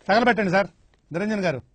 తగలబెట్టండి sir Niranjan గారు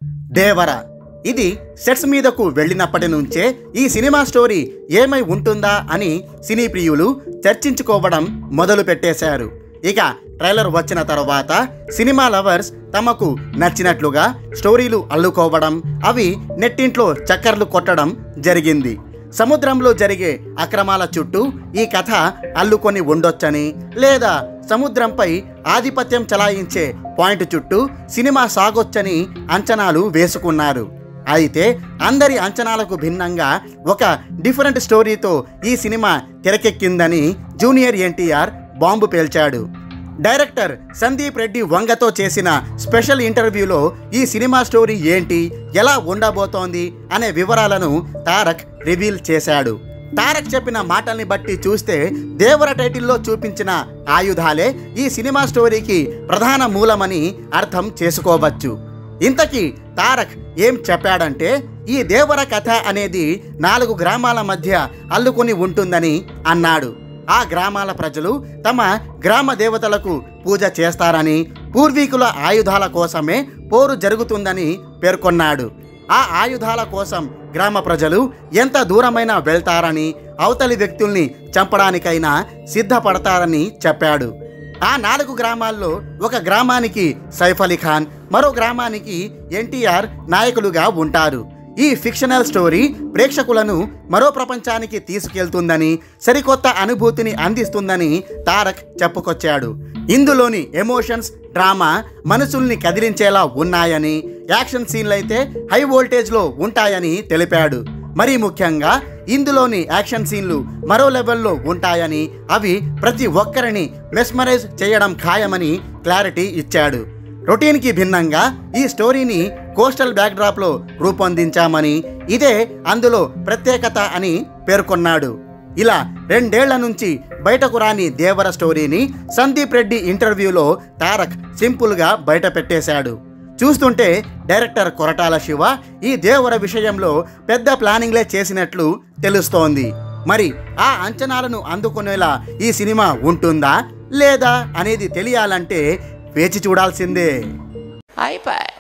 దేవర ఇది sets మీదకు వెళ్ళినప్పటి నుంచే ఈ సినిమా స్టోరీ ఏమై ఉంటుందా అని సినీ ప్రియులు చర్చించుకోవడం మొదలు పెట్టేశారు ఇక ట్రైలర్ వచ్చిన తర్వాత సినిమా లవర్స్ తమకు నచ్చినట్లుగా స్టోరీలు అల్లుకోవడం అవి నెట్టింట్లో చక్కర్లు కొట్టడం జరిగింది సముద్రంలో జరిగే అక్రమాల చుట్టూ ఈ కథ అల్లుకొని ఉండొచ్చని లేదా సముద్రంపై ఆధిపత్యం చలాయించే పాయింట్ చుట్టూ సినిమా సాగొచ్చని అంచనాలు వేసుకున్నారు అయితే అందరి అంచనాలకు భిన్నంగా ఒక డిఫరెంట్ స్టోరీతో ఈ సినిమా తెరకెక్కిందని జూనియర్ ఎన్టీఆర్ బాంబు పేల్చాడు డైరెక్టర్ సందీప్ రెడ్డి వంగతో చేసిన స్పెషల్ ఇంటర్వ్యూలో ఈ సినిమా స్టోరీ ఏంటి ఎలా ఉండబోతోంది అనే వివరాలను తారక్ రివీల్ చేశాడు తారక్ చెప్పిన మాటల్ని బట్టి చూస్తే దేవర టైటిల్లో చూపించిన ఆయుధాలే ఈ సినిమా స్టోరీకి ప్రధాన మూలమని అర్థం చేసుకోవచ్చు ఇంతకీ తారక్ ఏం చెప్పాడంటే ఈ దేవర కథ అనేది నాలుగు గ్రామాల మధ్య అల్లుకొని ఉంటుందని అన్నాడు ఆ గ్రామాల ప్రజలు తమ గ్రామ దేవతలకు పూజ చేస్తారని పూర్వీకుల ఆయుధాల కోసమే పోరు జరుగుతుందని పేర్కొన్నాడు ఆ ఆయుధాల కోసం గ్రామ ప్రజలు ఎంత దూరమైనా వెళ్తారని అవతలి వ్యక్తుల్ని చంపడానికైనా సిద్ధపడతారని చెప్పాడు ఆ నాలుగు గ్రామాల్లో ఒక గ్రామానికి సైఫ్ అలీ ఖాన్ మరో గ్రామానికి ఎన్టీఆర్ నాయకులుగా ఉంటారు ఈ ఫిక్షనల్ స్టోరీ ప్రేక్షకులను మరో ప్రపంచానికి తీసుకెళ్తుందని సరికొత్త అనుభూతిని అందిస్తుందని తారక్ చెప్పుకొచ్చాడు ఇందులోని ఎమోషన్స్ డ్రామా మనసుల్ని కదిలించేలా ఉన్నాయని యాక్షన్ సీన్లు అయితే హై వోల్టేజ్లో ఉంటాయని తెలిపాడు మరీ ముఖ్యంగా ఇందులోని యాక్షన్ సీన్లు మరో లెవెల్లో ఉంటాయని అవి ప్రతి ఒక్కరిని మెస్మరైజ్ చేయడం ఖాయమని క్లారిటీ ఇచ్చాడు రొటీన్కి భిన్నంగా ఈ స్టోరీని కోస్టల్ బ్యాక్డ్రాప్లో రూపొందించామని ఇదే అందులో ప్రత్యేకత అని పేర్కొన్నాడు ఇలా రెండేళ్ల నుంచి బయటకు రాని దేవర స్టోరీని సందీప్ రెడ్డి ఇంటర్వ్యూలో తారక్ సింపుల్గా బయట పెట్టేశాడు చూస్తుంటే డైరెక్టర్ కొరటాల శివ ఈ దేవర విషయంలో పెద్ద ప్లానింగ్లే చేసినట్లు తెలుస్తోంది మరి ఆ అంచనాలను అందుకునేలా ఈ సినిమా ఉంటుందా లేదా అనేది తెలియాలంటే వేచి చూడాల్సిందే అయిపోయి